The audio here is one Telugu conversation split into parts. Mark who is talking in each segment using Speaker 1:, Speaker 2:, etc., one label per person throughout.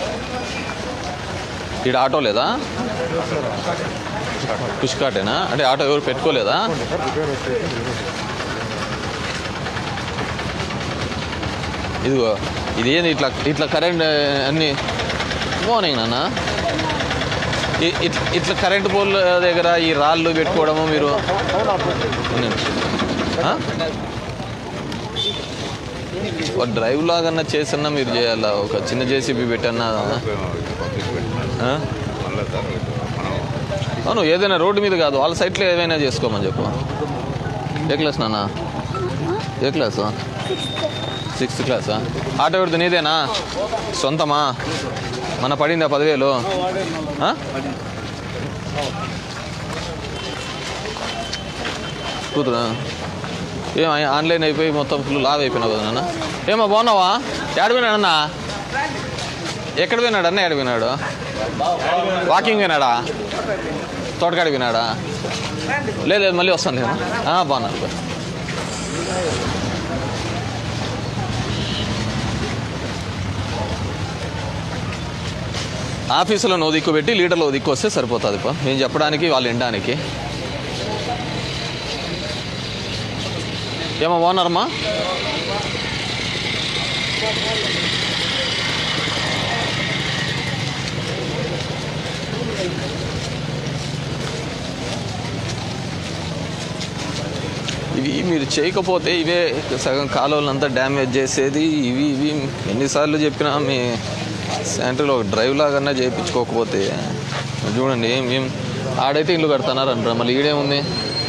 Speaker 1: ఇక్కడ ఆటో లేదా పుష్కాటేనా అంటే ఆటో ఎవరు పెట్టుకోలేదా ఇదిగో ఇది ఏంది ఇట్లా ఇట్లా కరెంట్ అన్ని మార్నింగ్ నాన్న ఇ- ఇట్- ఇట్లా కరెంట్ పోల్ దగ్గర ఈ రాళ్ళు పెట్టుకోవడము మీరు ఉండండి. ఆ? ఒక డ్రైవ్ లాగన్నా చేసన్నా మీరు చేయాలా ఒక చిన్న జేసీబీ పెట్టన్నా ఆ? అవును ఏదైనా రోడ్డు మీద కాదు వాళ్ళ సైట్లో ఏదైనా చేసుకోమని చెప్పు ఏ క్లాస్ నాన్న ఏ క్లాసు సిక్స్త్ క్లాసా ఆటో ఎవరిది నీదేనా సొంతమా మన పడిందా పదివేలు ఆ? కూతురా ఏం ఆయ- ఆన్లైన్ అయిపోయి మొత్తం ఫుల్ లావ్ అయిపోయినావు కదా నాన్న ఏమో బాగున్నావా ఎక్కడ పోయినాడన్నా ఎక్కడ పోయినాడు అన్న ఎక్కడ పోయినాడు వాకింగ్ పోయినాడా తోటకాడికి పోయినాడా లేదు లేదు మళ్ళీ వస్తాను నేను ఆ, బాగున్నాను ఆఫీసులో నువ్వు దిక్కు పెట్టి లీడర్లో ఓ దిక్కు వస్తే సరిపోతుంది పా నేను చెప్పడానికి వాళ్ళు వినడానికి ఏమో బాగున్నారమ్మా ఇవి మీరు చేయకపోతే ఇవే సగం కాలువలంతా డ్యామేజ్ చేసేది ఇవి ఇవి ఎన్నిసార్లు చెప్పినా మీ సెంటర్లో ఒక డ్రైవ్ లాగన్నా చేయించుకోకపోతే చూడండి ఏం ఏం ఆడైతే ఇల్లు కడతాన్నారు అంటారు మళ్ళీ ఈడేముంది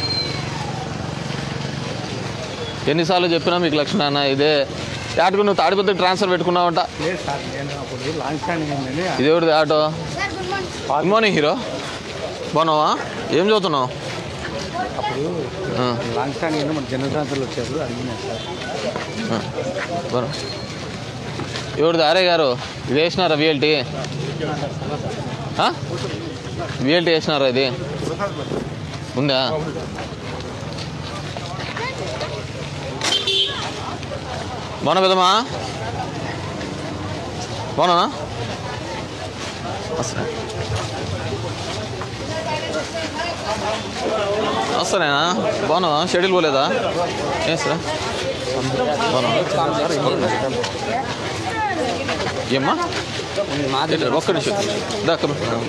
Speaker 1: ఎన్నిసార్లు చెప్పినా మీకు లక్షణ ఇదే ఆటకు నువ్వు తాడిపత్రి ట్రాన్స్ఫర్ పెట్టుకున్నావంట
Speaker 2: లేదు సార్ నేను అప్పుడు లాంగ్ స్టాండింగ్ ఉందని
Speaker 1: ఇది ఎవరిది ఆటో గుడ్ మార్నింగ్ హీరో బాగున్నావా ఏం చదువుతున్నావు
Speaker 2: అప్పుడు
Speaker 1: ఆ,
Speaker 2: లాంగ్ స్టాండింగ్ మన జనరల్ ట్రాన్స్ఫర్లు వచ్చారు అడిగినా సార్
Speaker 1: ఆ, బాగున్నా ఎవరిది ఆరే గారు ఇది వేసినారా విఎల్టీ విఎల్టీ వేసినారా ఇది ఉందా బాగున్నా పెదమా బాగున్నా వస్తానేనా బాగున్నావా షెడ్యూల్ పోలేదా ఏం సార్ బాగున్నా ఏమ్మా ఏంటి? ఒక్క నిమిషం దా, come on.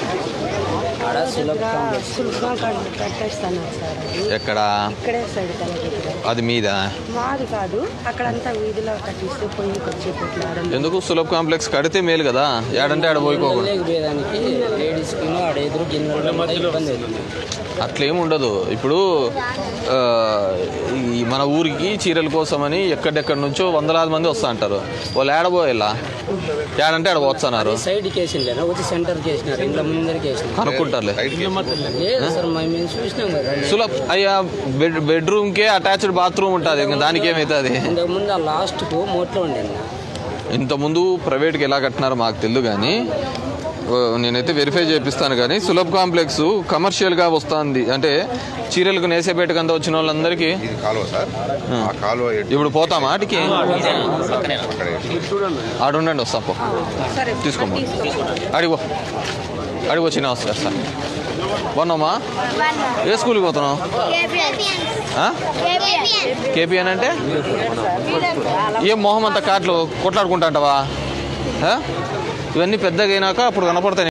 Speaker 3: సులభంగా కట్టేస్తాను సార్ అది
Speaker 1: ఎక్కడ
Speaker 3: ఇక్కడే సైడ్ తలకి
Speaker 1: అది మీద
Speaker 3: మాది కాదు అక్కడంతా వీధిలో కట్టిస్తే పొయ్యికి వచ్చే పొట్లాడలు
Speaker 1: ఎందుకు సులభ్ కాంప్లెక్స్ కడితే మేలు కదా ఏడంటే ఆడ పోయిపోకూడదు
Speaker 4: లేకపోయేదానికి లేడీస్కి ఆడ ఎదురు గిన్నెలు ఉంటాయి, ఇబ్బంది అవుతుంది
Speaker 1: అట్లేం ఉండదు ఇప్పుడు ఆ, ఈ మన ఊరికి చీరల కోసమని ఎక్కడెక్కడి నుంచో వందలాది మంది వస్తా అంటారు వాళ్ళు ఏడబోయేలా ఏడంటే ఆడ పోతున్నారు
Speaker 4: సైడ్కి వేసిండ్లేనా వచ్చి సెంటర్కి వేసినారు ఇంట్లో ముందరికి వేసినారు
Speaker 1: కనుక్కుంటారులే
Speaker 4: లేదు సార్ మేము మేము చూసినాం కదా
Speaker 1: సులభ్ అయ్యా బెడ్ బెడ్రూమ్కే అటాచ్డ్ బాత్రూమ్ ఉంటుంది ఇంకా దానికి ఏమవుతుంది
Speaker 4: ఇంతకు ముందు ఆ లాస్ట్కు మోట్లో ఉండే
Speaker 1: ఇంతకుముందు ప్రైవేట్కి ఎలా కట్టినారో మాకు తెలియదు కానీ ఓ, నేనైతే వెరిఫై చేపిస్తాను కానీ సులభ్ కాంప్లెక్స్ కమర్షియల్గా వస్తుంది అంటే చీరలకు నేసేపేటకు అంతా వచ్చిన వాళ్ళందరికీ
Speaker 5: ఇది కాలువ సార్ ఆ కాలువ ఎటు
Speaker 1: ఇప్పుడు పోతామా ఆటికి
Speaker 5: అక్కడే
Speaker 1: ఆడ ఉండండి వస్తాం పో తీసుకోమా అడిగో అడిగో చిన్న వస్తా సార్ బాగున్నామా ఏ స్కూల్కి పోతున్నావు ఆ? కేపీఎన్ అంటే ఏం మొహం అంతా కార్లు కొట్లాడుకుంటా అంటావా ఆ? ఇవన్నీ పెద్దగా అయినాక అప్పుడు కనపడతాయి